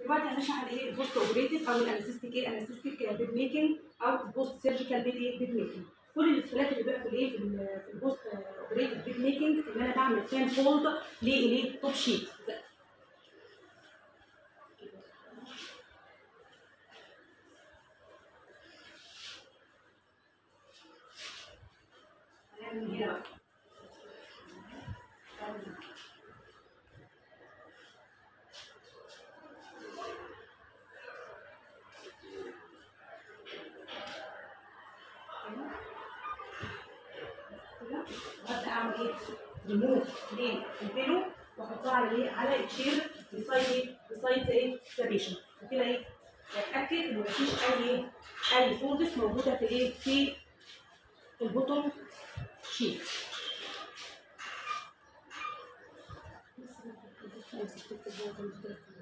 دلوقتي هنشرح الايه البوست اوبريتيف او الانستيك ايه انستيك بيد ميكنج او البوست سيرجيكال بيد ايه بيد ميكنج كل الاختلاف اللي بقى في الايه في ال- في البوست اوبريتيف بيد ميكنج ان انا بعمل فان فولد لايه توب شيت هنعمل من هنا بقى كده وابدا اعمل ايه؟ ريموف للبيلو واحطها على ايه؟ على الشير بسايد ايه؟ بسايد ايه؟ ذا بيشنت وكده ايه؟ اتاكد ان مفيش اي ايه؟ اي فولدز موجوده في ايه؟ في البوتوم شيت بس بقى، بص، بص، بص، بص، بص، بص، بص، بص،